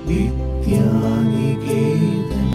Vidya Niketan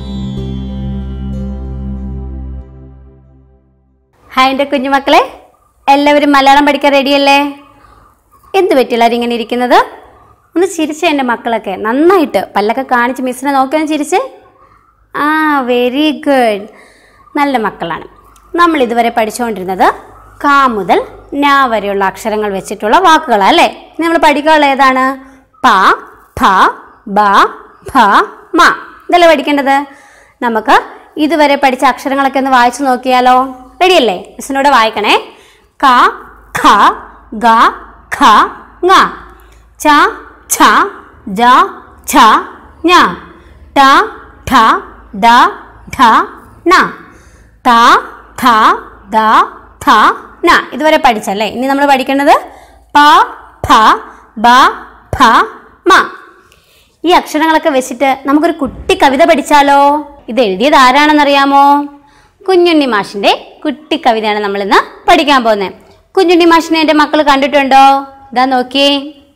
hi എൻ്റെ കുഞ്ഞുമക്കളെ എല്ലാവരും മലയാളം പഠിക്കാൻ റെഡിയല്ലേ എന്ത് പറ്റില്ലാരും ഇങ്ങനെ ഇരിക്കുന്നത് ഒന്ന് ചിരിച്ചേ എൻ്റെ മക്കളൊക്കെ നന്നായിട്ട് പല്ലൊക്കെ കാണിച്ച് മിസ്സിനെ നോക്കിയൊന്ന് ചിരിച്ചേ ആ വെരി ഗുഡ് നല്ല മക്കളാണ് നമ്മൾ ഇതുവരെ പഠിച്ചുകൊണ്ടിരുന്നത് കാ മുതൽ ഞാ വരെയുള്ള അക്ഷരങ്ങൾ വെച്ചിട്ടുള്ള വാക്കുകളാണ് അല്ലേ ഇനി നമ്മൾ പഠിക്കാനുള്ള ഏതാണ് പ ഫ ബ ഭ മ ഇതല്ലേ പഠിക്കേണ്ടത് നമുക്ക് ഇതുവരെ പഠിച്ച അക്ഷരങ്ങളൊക്കെ ഒന്ന് വായിച്ചു നോക്കിയാലോ റെഡിയല്ലേ മിസ്സിനോട് വായിക്കണേ ക ഖ ഗ ഖ ങ ച ഛ ജ ഛ ഞ ട ഠ ഡ ഢ ണ ത ഥ ദ ഥ ന ഇതുവരെ പഠിച്ചല്ലേ ഇനി നമ്മൾ പഠിക്കേണ്ടത് പ ഫ ബ ഭ മ ഈ അക്ഷരങ്ങളൊക്കെ വെച്ചിട്ട് നമുക്കൊരു കുട്ടി കവിത പഠിച്ചാലോ ഇത് എഴുതിയത് ആരാണെന്നറിയാമോ കുഞ്ഞുണ്ണി മാഷിന്റെ കുട്ടി കവിതയാണ് നമ്മൾ ഇന്ന് പഠിക്കാൻ പോകുന്നത് കുഞ്ഞുണ്ണി മാഷിനെ എൻ്റെ മക്കൾ കണ്ടിട്ടുണ്ടോ ഇതാ നോക്കിയേ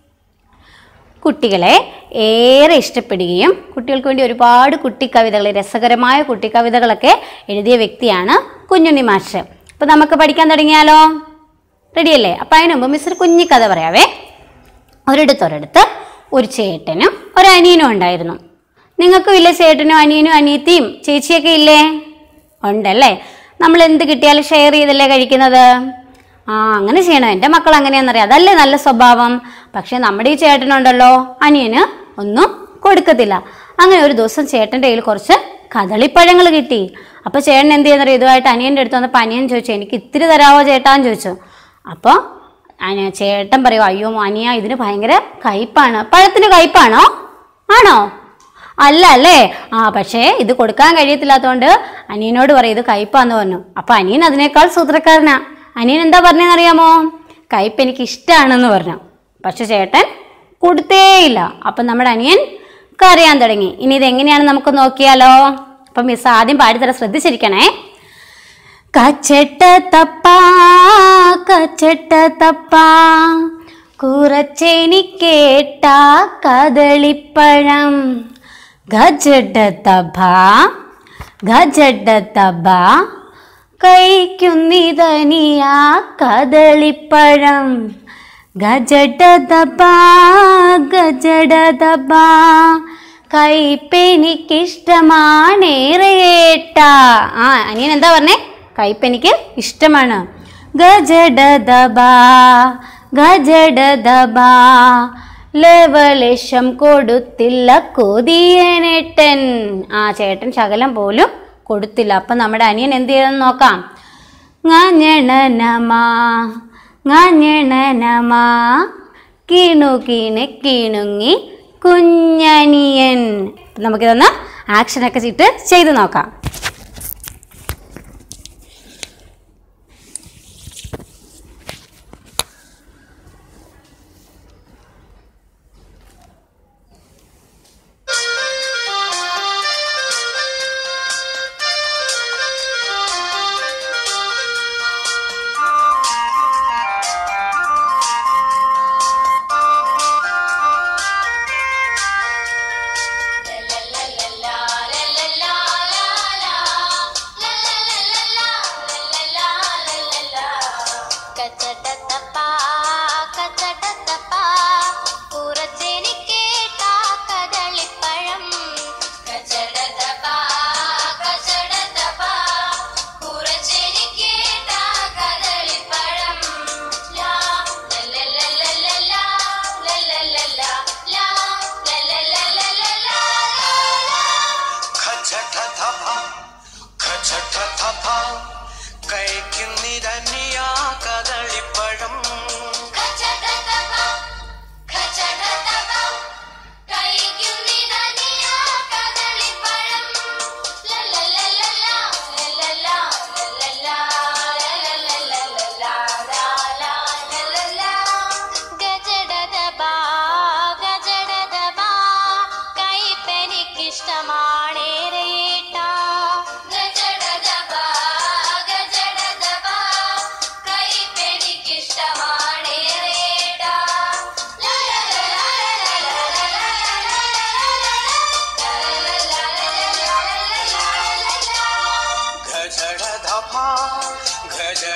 കുട്ടികളെ ഏറെ ഇഷ്ടപ്പെടുകയും കുട്ടികൾക്ക് വേണ്ടി ഒരുപാട് കുട്ടിക്കവിതകൾ രസകരമായ കുട്ടിക്കവിതകളൊക്കെ എഴുതിയ വ്യക്തിയാണ് കുഞ്ഞുണ്ണി മാഷ് അപ്പോൾ നമുക്ക് പഠിക്കാൻ തുടങ്ങിയാലോ റെഡിയല്ലേ അപ്പം അതിന് മുമ്പ് മിസ്റ്റർ കുഞ്ഞിക്കഥ പറയാവേ ഒരിടത്തൊരിടത്ത് ഒരു ചേട്ടനും ഒരു അനിയനും ഉണ്ടായിരുന്നു നിങ്ങൾക്കും ഇല്ലേ ചേട്ടനും അനിയനും അനിയത്തിയും ചേച്ചിയൊക്കെ ഇല്ലേ ഉണ്ടല്ലേ നമ്മൾ എന്ത് കിട്ടിയാലും ഷെയർ ചെയ്തല്ലേ കഴിക്കുന്നത് ആ അങ്ങനെ ചെയ്യണം എൻ്റെ മക്കൾ അങ്ങനെയാണെന്നറിയാം അതല്ലേ നല്ല സ്വഭാവം പക്ഷെ നമ്മുടെ ഈ ചേട്ടനുണ്ടല്ലോ അനിയന് ഒന്നും കൊടുക്കത്തില്ല അങ്ങനെ ഒരു ദിവസം ചേട്ടൻ്റെ കയ്യിൽ കുറച്ച് കദളിപ്പഴങ്ങൾ കിട്ടി അപ്പോൾ ചേട്ടൻ എന്ത് ചെയ്യുന്നറിയോ ഇതുമായിട്ട് അനിയൻ്റെ അടുത്ത് വന്നപ്പോൾ അനിയൻ ചോദിച്ചു എനിക്ക് ഇത്തിരി തരാവോ ചേട്ടാന്ന് ചോദിച്ചു അപ്പോൾ അനിയ ചേട്ടൻ പറയും അയ്യോ അനിയ ഇതിന് ഭയങ്കര കയ്പാണ് പഴത്തിന് കയ്പാണോ ആണോ അല്ല അല്ലേ ആ പക്ഷേ ഇത് കൊടുക്കാൻ കഴിയത്തില്ലാത്തതുകൊണ്ട് അനിയനോട് പറയും ഇത് കയ്പാന്ന് പറഞ്ഞു അപ്പൊ അനിയൻ അതിനേക്കാൾ സൂത്രക്കാരനാ അനിയൻ എന്താ പറഞ്ഞതെന്നറിയാമോ കയ്പ് എനിക്ക് ഇഷ്ടമാണെന്ന് പറഞ്ഞു പക്ഷെ ചേട്ടൻ കൊടുത്തേയില്ല അപ്പൊ നമ്മുടെ അനിയൻ കരയാൻ തുടങ്ങി ഇനി ഇത് എങ്ങനെയാണ് നമുക്ക് നോക്കിയാലോ അപ്പൊ മിസ് ആദ്യം പാടിത്തരാൻ ശ്രദ്ധിച്ചിരിക്കണേ കച്ചട്ട തപ്പ കച്ചട്ട തപ്പ കുറച്ചെനിക്കേട്ട കദളിപ്പഴം ഗജഡ തഭ ഗജഡ തഭ കഴിക്കുന്നിതനിയ കദളിപ്പഴം ഗജഡ തഭ ഗജഡ തഭ കയ്പെനിക്കിഷ്ടമാണേറേട്ട ആ അനിയൻ എന്താ പറഞ്ഞേ കയ്പെനിക്ക് ഇഷ്ടമാണ് ഗജഡദബ ഗജഡദബ ലവലേശം കൊടുത്തില്ല കൊതിയനേട്ടൻ ആ ചേട്ടൻ ശകലം പോലും കൊടുത്തില്ല അപ്പം നമ്മുടെ അനിയൻ എന്ത് ചെയ്തെന്ന് നോക്കാം nganyണനമാ nganyണനമാ കിണു കിണി കിണുങ്ങി കുഞ്ഞനിയൻ നമുക്കിതൊന്ന് ആക്ഷനൊക്കെ ഇട്ട് ചെയ്ത് നോക്കാം la la la la la la la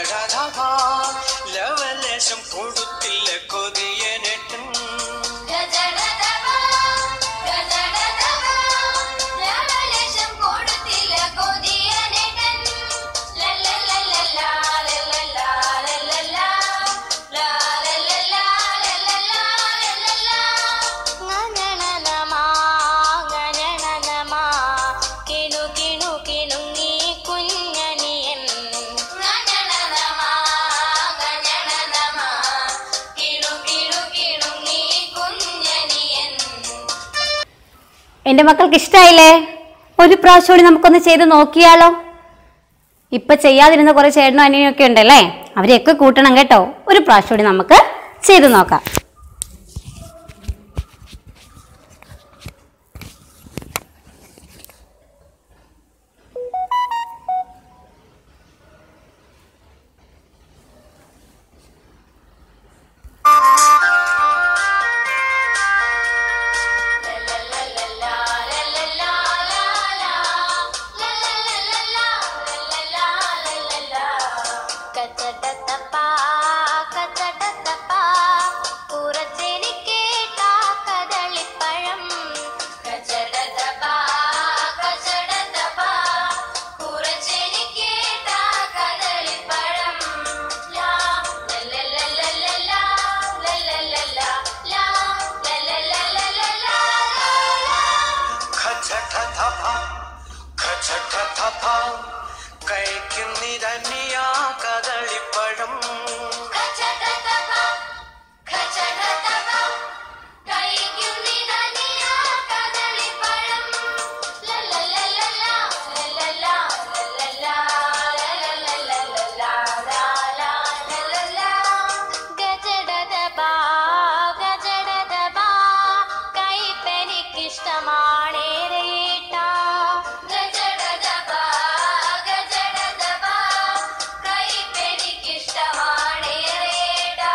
ഖജടധഭാ ലവലേശം കൊടുത്തില്ല കൊതിയനട്ടൻ ഗജടദവ ഗജടദവ ലവലേശം കൊടുത്തില്ല കൊതിയനേട്ടൻ ലല്ലല്ലല്ലല്ലാ ലല്ലല്ലാ ലല്ലല്ലാ ലാലല്ലല്ലാ ലല്ലല്ലാ ലല്ലല്ലാ ഗണനനമാ ഗണനനമാ കിണു കിണു കിണുങ്ങി കുഞ്ഞനിയൻ ഗണനനമാ ഗണനനമാ കിണു കിണു കിണുങ്ങി കുഞ്ഞനിയൻ എൻ്റെ മക്കൾക്ക് ഇഷ്ടമായില്ലേ ഒരു പ്രാവശ്യം കൂടി നമുക്കൊന്ന് ചെയ്ത് നോക്കിയാലോ ഇപ്പൊ ചെയ്യാതിരുന്ന കുറെ ചേട്ടനും അനിയനും ഒക്കെ ഉണ്ടല്ലേ അവരെയൊക്കെ കൂട്ടണം കേട്ടോ ഒരു പ്രാവശ്യം കൂടി നമുക്ക് ചെയ്ത് നോക്കാം ഖജടധഭാ ഖജടധഭാ കഴിക്കുന്നിരനിയാ കദളിപ്പഴം ഇഷ്ടമാണേരേട്ടാ ഗജടദബാ ഗജടദബാ കൈപ്പെനിക്കിഷ്ടമാണേരേട്ടാ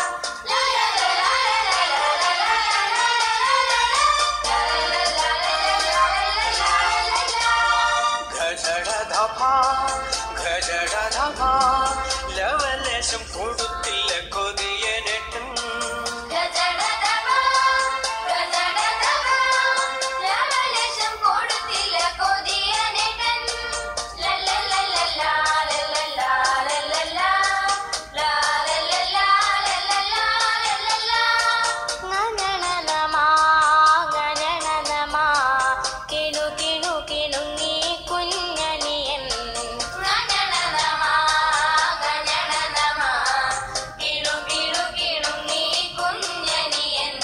ഖജടധഭാ ഖജടധഭാ ലവലേശം കൊടുത്തില്ല കൊതിയനട്ടൻ ഗജടദബാ ഗജടദബാ ലവലേശം കൊടുത്തില്ല കൊതിയനേട്ടൻ ലല്ലല്ലല്ലല്ലാ ലല്ലല്ലാ ലല്ലല്ലാ ലാലല്ലല്ലാ ലല്ലല്ലാ ലല്ലല്ലാ ഗണനനമാ ഗണനനമാ കിണു കിണു കിണുങ്ങി കുഞ്ഞനിയൻ ഗണനനമാ ഗണനനമാ കിണു കിണു കിണുങ്ങി കുഞ്ഞനിയൻ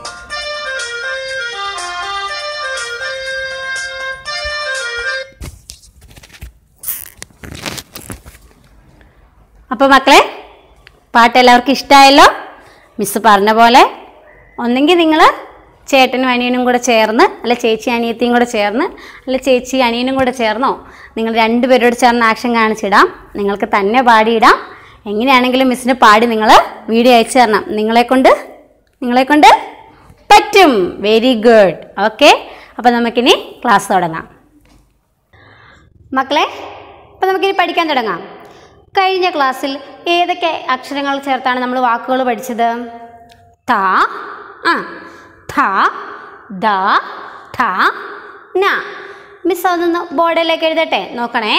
അപ്പോൾ മക്കളെ പാട്ട് എല്ലാവർക്കും ഇഷ്ടമായല്ലോ മിസ് പറഞ്ഞ പോലെ ഒന്നെങ്കിൽ നിങ്ങൾ ചേട്ടനും അനിയനും കൂടെ ചേർന്ന് അല്ല ചേച്ചി അനിയത്തിയും കൂടെ ചേർന്ന് അല്ല ചേച്ചി അനിയനും കൂടെ ചേർന്നോ നിങ്ങൾ രണ്ടുപേരോട് ചേർന്ന് ആക്ഷൻ കാണിച്ചിടാം നിങ്ങൾക്ക് തന്നെ പാടിയിടാം എങ്ങനെയാണെങ്കിലും മിസ്സിന് പാടി നിങ്ങൾ വീഡിയോ അയച്ചു തരണം നിങ്ങളെ കൊണ്ട് നിങ്ങളെ കൊണ്ട് പറ്റും വെരി ഗുഡ് ഓക്കെ അപ്പോൾ നമുക്കിനി ക്ലാസ് തുടങ്ങാം മക്കളെ അപ്പം നമുക്കിനി പഠിക്കാൻ തുടങ്ങാം കഴിഞ്ഞ ക്ലാസ്സിൽ ഏതൊക്കെ അക്ഷരങ്ങൾ ചേർത്താണ് നമ്മൾ വാക്കുകൾ പഠിച്ചത് ത ആ ഥ ദ ഥ ന മിസ് അതൊന്ന് ബോർഡിലേക്ക് എഴുതട്ടെ നോക്കണേ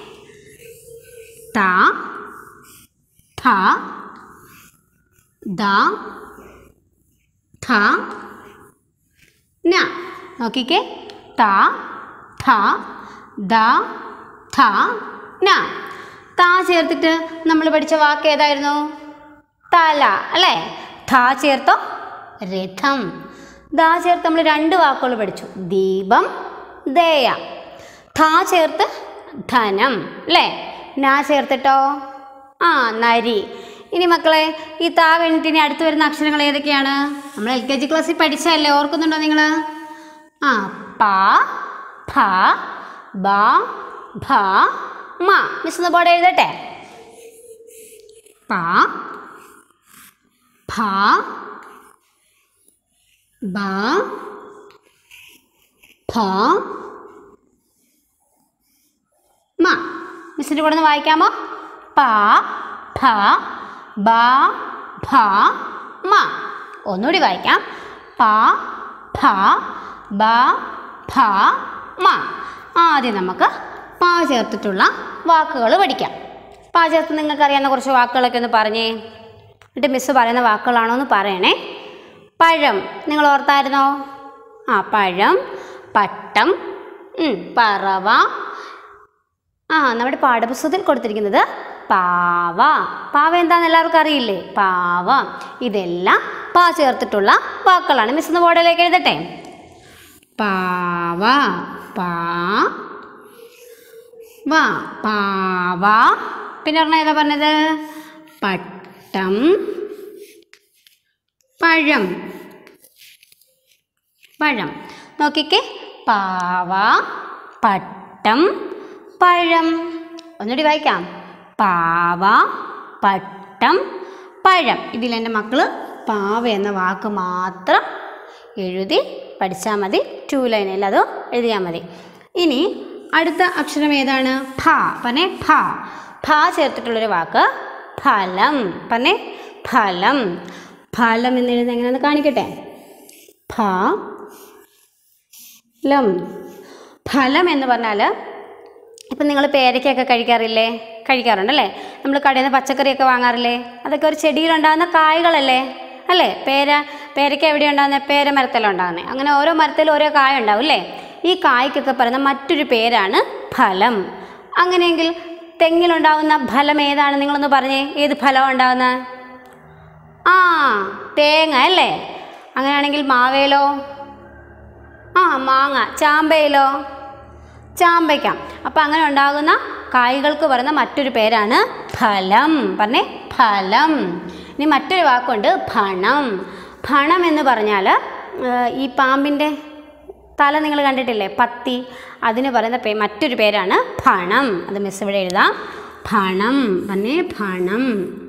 ത ഥ ദ ഥ ന നോക്കിക്കേ ത ഥ ദ ഥ ന താ ചേർത്തിട്ട് നമ്മൾ പഠിച്ച വാക്ക് ഏതായിരുന്നു തല അല്ലേ ഥ ചേർത്തോ രഥം ദാ ചേർത്ത് നമ്മൾ രണ്ട് വാക്കുകൾ പഠിച്ചു ദീപം ദയ ഥ ചേർത്ത് ധനം അല്ലേ നാ ചേർത്തിട്ടോ ആ നരി ഇനി മക്കളെ ഈ താ കഴിഞ്ഞിട്ട് ഇനി അടുത്ത് വരുന്ന അക്ഷരങ്ങൾ ഏതൊക്കെയാണ് നമ്മൾ എൽ കെ ജി ക്ലാസ്സിൽ പഠിച്ചതല്ലേ ഓർക്കുന്നുണ്ടോ നിങ്ങൾ ആ പ ഫ ബ ഭ മ മിസ് ഒന്ന് ബോർഡ് എഴുതട്ടെ പ ഫ ബ ഫ മ മിസ്സിൻ്റെ കൂടെ ഒന്ന് വായിക്കാമോ പ ഭ ബ ഭ മ ഒന്നുകൂടി വായിക്കാം പ ഭ ബ ഭ മ ആദ്യം നമുക്ക് പ ചേർത്തിട്ടുള്ള വാക്കുകൾ പഠിക്കാം പ ചേർത്ത് നിങ്ങൾക്ക് അറിയാവുന്ന കുറച്ച് വാക്കുകളൊക്കെ ഒന്ന് പറഞ്ഞേ എന്നിട്ട് മിസ്സ് പറയുന്ന വാക്കുകളാണോ എന്ന് പറയണേ പഴം നിങ്ങൾ ഓർത്തായിരുന്നോ ആ പഴം പട്ടം ഉം, പറവ ആ നമ്മുടെ പാഠപുസ്തകത്തിൽ കൊടുത്തിരിക്കുന്നത് പാവ പാവ എന്താണെന്ന് എല്ലാവർക്കും അറിയില്ലേ പാവ ഇതെല്ലാം പാ ചേർത്തിട്ടുള്ള വാക്കുകളാണ് മിസ് ഒന്ന് ബോർഡിലേക്ക് എഴുതട്ടെ പാവ പാ വാ പാവ പിന്നെ പറഞ്ഞ ഏതാ പറഞ്ഞത് പട്ടം പഴം പഴം നോക്കിക്കേ പാവ പട്ടം പഴം ഒന്നുകൂടി വായിക്കാം പാവ പട്ടം പഴം ഇതിൽ എൻ്റെ മക്കൾ പാവ എന്ന വാക്ക് മാത്രം എഴുതി പഠിച്ചാൽ മതി ടു ലൈനിൽ അത് എഴുതിയാൽ മതി ഇനി അടുത്ത അക്ഷരം ഏതാണ് ഫ പറഞ്ഞേ ഫ ഫ ചേർത്തിട്ടുള്ളൊരു വാക്ക് ഫലം പറഞ്ഞേ ഫലം ഫലം എന്ന് എഴുതുന്നത് എങ്ങനെയാണെന്ന് കാണിക്കട്ടെ ഫ ലം ഫലം എന്ന് പറഞ്ഞാൽ ഇപ്പം നിങ്ങൾ പേരയ്ക്കൊക്കെ കഴിക്കാറില്ലേ കഴിക്കാറുണ്ടല്ലേ നമ്മൾ കടയിൽ നിന്ന് പച്ചക്കറിയൊക്കെ വാങ്ങാറില്ലേ അതൊക്കെ ഒരു ചെടിയിലുണ്ടാകുന്ന കായ്കളല്ലേ അല്ലേ പേര പേരയ്ക്ക എവിടെ ഉണ്ടാകുന്നത് പേര മരത്തിലുണ്ടാകുന്നത് അങ്ങനെ ഓരോ മരത്തിലും ഓരോ കായ ഉണ്ടാവും അല്ലേ ഈ കായ്ക്കൊക്കെ പറയുന്ന മറ്റൊരു പേരാണ് ഫലം അങ്ങനെയെങ്കിൽ തെങ്ങിലുണ്ടാകുന്ന ഫലം ഏതാണ് നിങ്ങളൊന്ന് പറഞ്ഞേ ഏത് ഫലം ഉണ്ടാകുന്നത് ആ തേങ്ങ അല്ലേ അങ്ങനെയാണെങ്കിൽ മാവേലോ ആ മാങ്ങ ചാമ്പയിലോ ചാമ്പയ്ക്ക അപ്പം അങ്ങനെ ഉണ്ടാകുന്ന കായ്കൾക്ക് പറയുന്ന മറ്റൊരു പേരാണ് ഫലം പറഞ്ഞേ ഫലം ഇനി മറ്റൊരു വാക്കുണ്ട് ഭണം ഭണം എന്ന് പറഞ്ഞാൽ ഈ പാമ്പിൻ്റെ തല നിങ്ങൾ കണ്ടിട്ടില്ലേ പത്തി അതിന് പറയുന്ന പേ മറ്റൊരു പേരാണ് ഭണം അത് മിസ് ഇവിടെ എഴുതാം ഭണം പറഞ്ഞേ ഭണം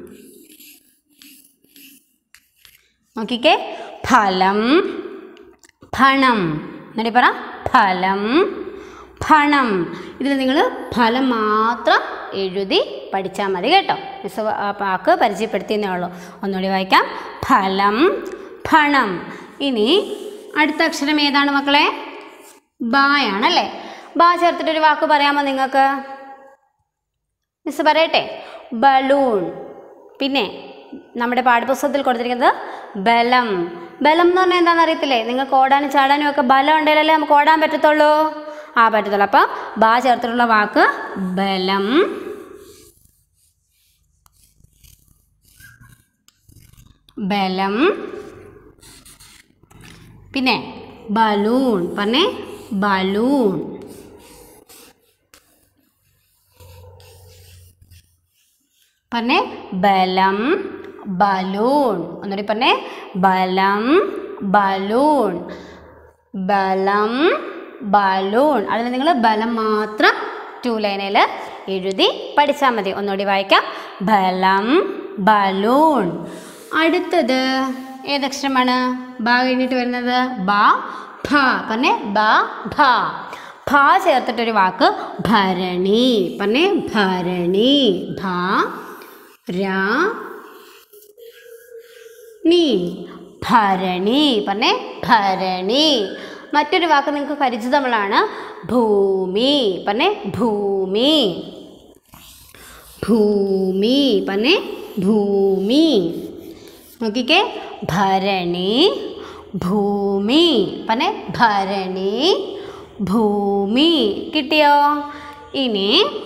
നോക്കിക്കേ ഫലം ഭണം എന്നിട്ട് പറ ഫലം ഭണം ഇതിൽ നിങ്ങൾ ഫലം മാത്രം എഴുതി പഠിച്ചാൽ മതി കേട്ടോ മിസ് ആ വാക്ക് പരിചയപ്പെടുത്തിയെന്നേ ഉള്ളൂ ഒന്നുകൂടി വായിക്കാം ഫലം ഭണം ഇനി അടുത്ത അക്ഷരം ഏതാണ് മക്കളെ ബായാണല്ലേ ബാ ചേർത്തിട്ടൊരു വാക്ക് പറയാമോ നിങ്ങൾക്ക് മിസ് പറയട്ടെ ബലൂൺ പിന്നെ നമ്മുടെ പാഠപുസ്തകത്തിൽ കൊടുത്തിരിക്കുന്നത് ബലം ബലം എന്ന് പറഞ്ഞാൽ എന്താണെന്ന് അറിയത്തില്ലേ നിങ്ങൾക്ക് ഓടാനും ചാടാനും ഒക്കെ ബലം ഉണ്ടെങ്കിലല്ലേ നമുക്ക് ഓടാൻ പറ്റത്തുള്ളൂ ആ പറ്റത്തുള്ളൂ അപ്പോൾ ബാ ചേർത്തിട്ടുള്ള വാക്ക് ബലം ബലം പിന്നെ ബലൂൺ പറഞ്ഞേ ബലൂൺ പറഞ്ഞേ ബലം ബലൂൺ ഒന്നുകൂടി പറഞ്ഞേ ബലം ബലൂൺ ബലം ബലൂൺ അതിൽ നിങ്ങൾ ബലം മാത്രം ടു ലൈനിൽ എഴുതി പഠിച്ചാൽ മതി ഒന്നുകൂടി വായിക്കാം ബലം ബലൂൺ അടുത്തത് ഏതക്ഷരമാണ് ബ കഴിഞ്ഞിട്ട് വരുന്നത് ബ ഭ പറഞ്ഞേ ബ ഭ ഭ ചേർത്തിട്ടൊരു വാക്ക് ഭരണി പറഞ്ഞേ ഭരണി ഭ രാ നീ ഭരണി പറഞ്ഞേ ഭരണി മറ്റൊരു വാക്ക് നിങ്ങൾക്ക് പരിചിതമുള്ളതാണ് ഭൂമി പറഞ്ഞേ ഭൂമി ഭൂമി പറഞ്ഞേ ഭൂമി നോക്കിക്കേ ഭരണി ഭൂമി പറഞ്ഞേ ഭരണി ഭൂമി കിട്ടിയോ ഇനി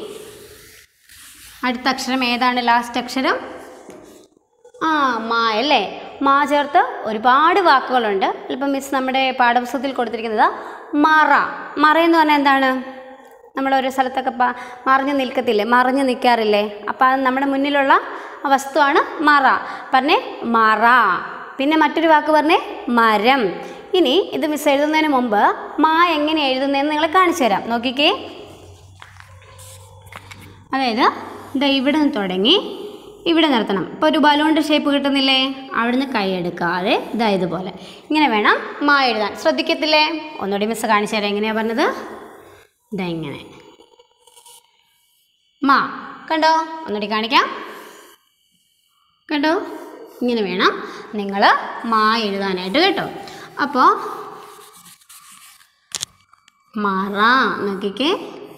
അടുത്ത അക്ഷരം ഏതാണ് ലാസ്റ്റ് അക്ഷരം ആ മാ അല്ലേ മാ ചേർത്ത് ഒരുപാട് വാക്കുകളുണ്ട് ഇപ്പം മിസ് നമ്മുടെ പാഠപുസ്തകത്തിൽ കൊടുത്തിരിക്കുന്നത് മറ മറ എന്ന് പറഞ്ഞാൽ എന്താണ് നമ്മൾ ഒരു സ്ഥലത്തൊക്കെ പ മറിഞ്ഞ് നിൽക്കത്തില്ലേ മറിഞ്ഞ് നിൽക്കാറില്ലേ അപ്പോൾ അത് നമ്മുടെ മുന്നിലുള്ള ആ വസ്തുവാണ് മറ പറഞ്ഞേ മറ പിന്നെ മറ്റൊരു വാക്ക് പറഞ്ഞേ മരം ഇനി ഇത് മിസ് എഴുതുന്നതിന് മുമ്പ് മാ എങ്ങനെ എഴുതുന്നതെന്ന് നിങ്ങളെ കാണിച്ചു തരാം നോക്കിക്കേ അതായത് ഇതാ ഇവിടെ നിന്ന് തുടങ്ങി ഇവിടെ നിർത്തണം ഇപ്പോൾ ഒരു ബലൂണിൻ്റെ ഷേപ്പ് കിട്ടുന്നില്ലേ അവിടുന്ന് കൈ എടുക്കാതെ ഇതാ ഇതുപോലെ ഇങ്ങനെ വേണം മാ എഴുതാൻ ശ്രദ്ധിക്കത്തില്ലേ ഒന്നുകൂടി മിസ് കാണിച്ചു തരാം എങ്ങനെയാണ് പറഞ്ഞത് ഇതാ ഇങ്ങനെ മാ കണ്ടോ ഒന്നുകൂടി കാണിക്കാം കേട്ടോ ഇങ്ങനെ വേണം നിങ്ങൾ മാ എഴുതാനായിട്ട് കേട്ടോ അപ്പോൾ മറ നോക്കിക്കേ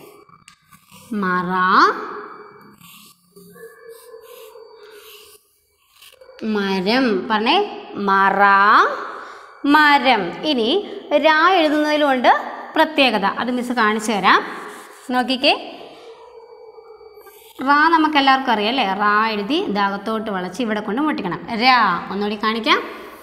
മറ മരം പറഞ്ഞേ മറ മരം ഇനി രാ എഴുതുന്നതിലുണ്ട് പ്രത്യേകത അത് മിസ് കാണിച്ചു തരാം നോക്കിക്കേ റാ നമുക്ക് എല്ലാവർക്കും അറിയാം അല്ലേ റാ എഴുതി ദാഗത്തോട്ട് വളച്ച് ഇവിടെ കൊണ്ട് മുട്ടിക്കണം രാ ഒന്നുകൂടി കാണിക്കാം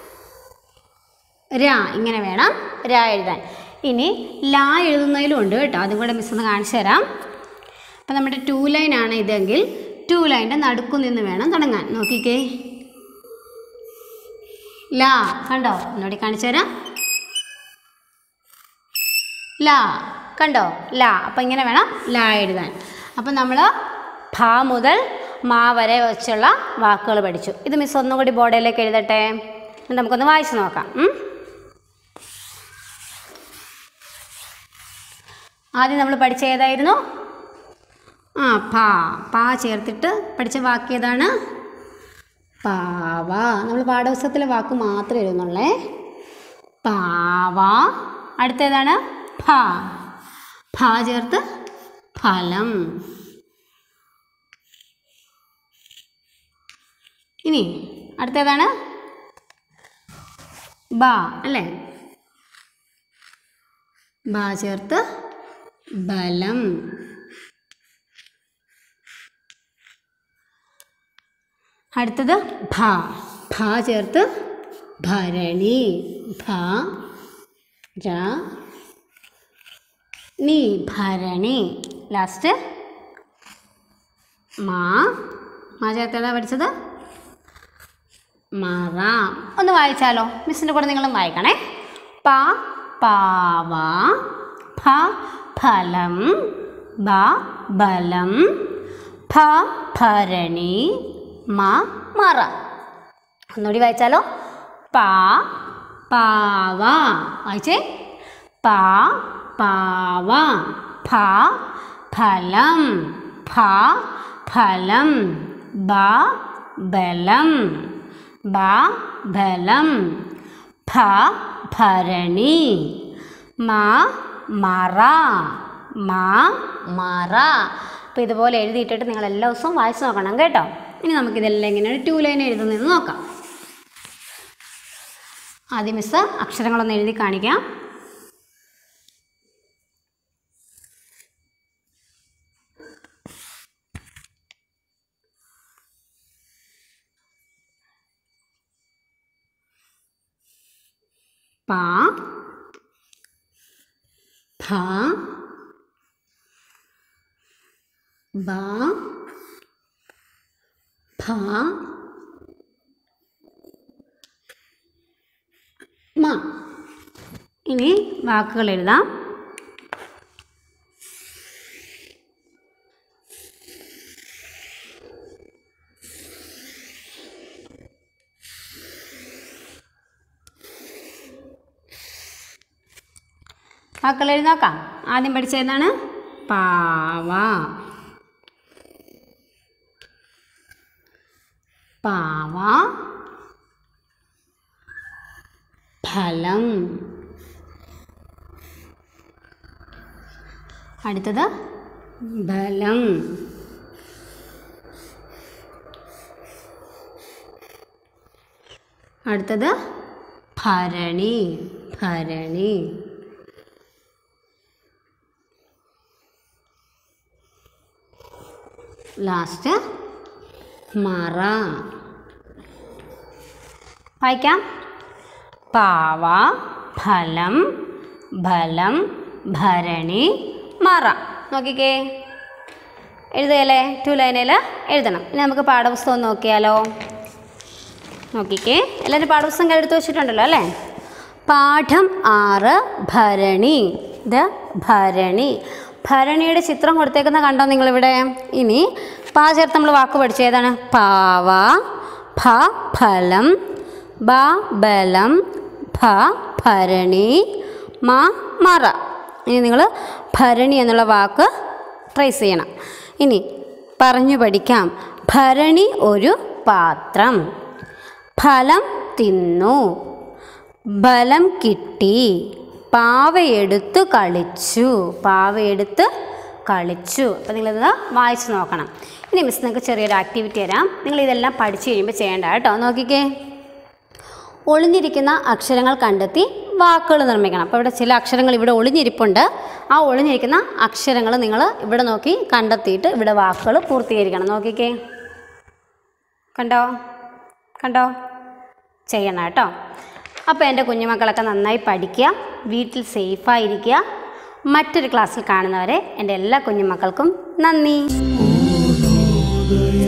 രാ ഇങ്ങനെ വേണം രാ എഴുതാൻ ഇനി ലാ എഴുതുന്നതിലും ഉണ്ട് കേട്ടോ അതും കൂടെ മിസ് ഒന്ന് കാണിച്ചു തരാം അപ്പം നമ്മുടെ ടു ലൈൻ ആണ് ഇതെങ്കിൽ ടു ലൈൻ്റെ നടുക്കു നിന്ന് വേണം തുടങ്ങാൻ നോക്കിക്കേ ലാ കണ്ടോ ഒന്നുകൂടി കാണിച്ചു തരാം ലാ കണ്ടോ ലാ അപ്പം ഇങ്ങനെ വേണം ലാ എഴുതാൻ അപ്പം നമ്മൾ ഭ മുതൽ മാ വരെ വെച്ചുള്ള വാക്കുകൾ പഠിച്ചു ഇത് മിസ് ഒന്നുകൂടി ബോർഡിലേക്ക് എഴുതട്ടെ എന്നിട്ട് നമുക്കൊന്ന് വായിച്ചു നോക്കാം ഉം? ആദ്യം നമ്മൾ പഠിച്ച ഏതായിരുന്നു ആ പാ പാ ചേർത്തിട്ട് പഠിച്ച വാക്ക് ഏതാണ് പാവ നമ്മൾ പാഠപുസ്തകത്തിലെ വാക്ക് മാത്രമേ എഴുതുന്നുള്ളേ പാവ അടുത്തേതാണ് ഫ ഫ ചേർത്ത് ഫലം ഇനി അടുത്തേതാണ് ബ അല്ലേ ബ ചേർത്ത് ബലം അടുത്തത് ഭ ഭ ചേർത്ത് ഭരണി ഭ ര നീ ഭരണി ലാസ്റ്റ് മാ മാ ചേർത്ത് ഏതാ പഠിച്ചത് മറ ഒന്ന് വായിച്ചാലോ മിസ്സിൻ്റെ കൂടെ നിങ്ങളും വായിക്കണേ പ പാവ ഫ ഫലം ബ ബലം ഫ ഭരണി മ മറ ഒന്നുകൂടി വായിച്ചാലോ പാ പാവ വായിച്ചേ പാ പാവ ഫ ഫലം ഫ ഫലം ബ ബലം ബ ബലം ഫ ഭരണി മ മറ മ മറ അപ്പോൾ ഇതുപോലെ എഴുതിയിട്ടിട്ട് നിങ്ങൾ എല്ലാ ദിവസവും വായിച്ചു നോക്കണം കേട്ടോ ഇനി നമുക്കിതെല്ലാം എങ്ങനെയാണ് ടു ലൈൻ എഴുതുന്നതെന്ന് നോക്കാം ആദ്യം മിസ് അക്ഷരങ്ങളൊന്ന് എഴുതി കാണിക്കാം പ ഫ ബ ഫ മ ഇനി വാക്കുകൾ എഴുതാം വാക്കുകൾ എഴുതി നോക്കാം ആദ്യം പഠിച്ച ഏതാണ് പാവ പാവ ഫലം അടുത്തത് ബലം അടുത്തത് ഭരണി ഭരണി ലാസ്റ്റ് മറ വായിക്കാം പാവ ഫലം ഫലം ഭരണി മറ നോക്കിക്കേ എഴുതുകയല്ലേ ടു ലൈനിൽ എഴുതണം ഇനി നമുക്ക് പാഠപുസ്തകം നോക്കിയാലോ നോക്കിക്കേ എല്ലാവരും പാഠപുസ്തകം എടുത്ത് വെച്ചിട്ടുണ്ടല്ലോ അല്ലേ പാഠം ആറ് ഭരണി ഇത് ഭരണി ഭരണിയുടെ ചിത്രം കൊടുത്തേക്കുന്ന കണ്ടോ നിങ്ങളിവിടെ ഇനി പാ ചേർത്ത് നമ്മൾ വാക്ക് പഠിച്ചു ഏതാണ് പാവ ഫ ഫലം ബ ബലം ഭ ഭരണി മ മറ ഇനി നിങ്ങൾ ഭരണി എന്നുള്ള വാക്ക് ട്രേസ് ചെയ്യണം ഇനി പറഞ്ഞു പഠിക്കാം ഭരണി ഒരു പാത്രം ഫലം തിന്നു ബലം കിട്ടി പാവയെടുത്ത് കളിച്ചു പാവയെടുത്ത് കളിച്ചു അപ്പോൾ നിങ്ങളിത് വായിച്ച് നോക്കണം ഇനി മിസ് നിങ്ങൾക്ക് ചെറിയൊരു ആക്ടിവിറ്റി തരാം നിങ്ങൾ ഇതെല്ലാം പഠിച്ചു കഴിയുമ്പോൾ ചെയ്യേണ്ട കേട്ടോ നോക്കിക്കേ ഒളിഞ്ഞിരിക്കുന്ന അക്ഷരങ്ങൾ കണ്ടെത്തി വാക്കുകൾ നിർമ്മിക്കണം അപ്പോൾ ഇവിടെ ചില അക്ഷരങ്ങൾ ഇവിടെ ഒളിഞ്ഞിരിപ്പുണ്ട് ആ ഒളിഞ്ഞിരിക്കുന്ന അക്ഷരങ്ങൾ നിങ്ങൾ ഇവിടെ നോക്കി കണ്ടെത്തിയിട്ട് ഇവിടെ വാക്കുകൾ പൂർത്തീകരിക്കണം നോക്കിക്കേ കണ്ടോ കണ്ടോ ചെയ്യണം കേട്ടോ അപ്പോൾ എൻ്റെ കുഞ്ഞുമക്കളൊക്കെ നന്നായി പഠിക്കുക വീട്ടിൽ സേഫായിരിക്കുക മറ്റൊരു ക്ലാസ്സിൽ കാണുന്നവരെ എൻ്റെ എല്ലാ കുഞ്ഞുമക്കൾക്കും നന്ദി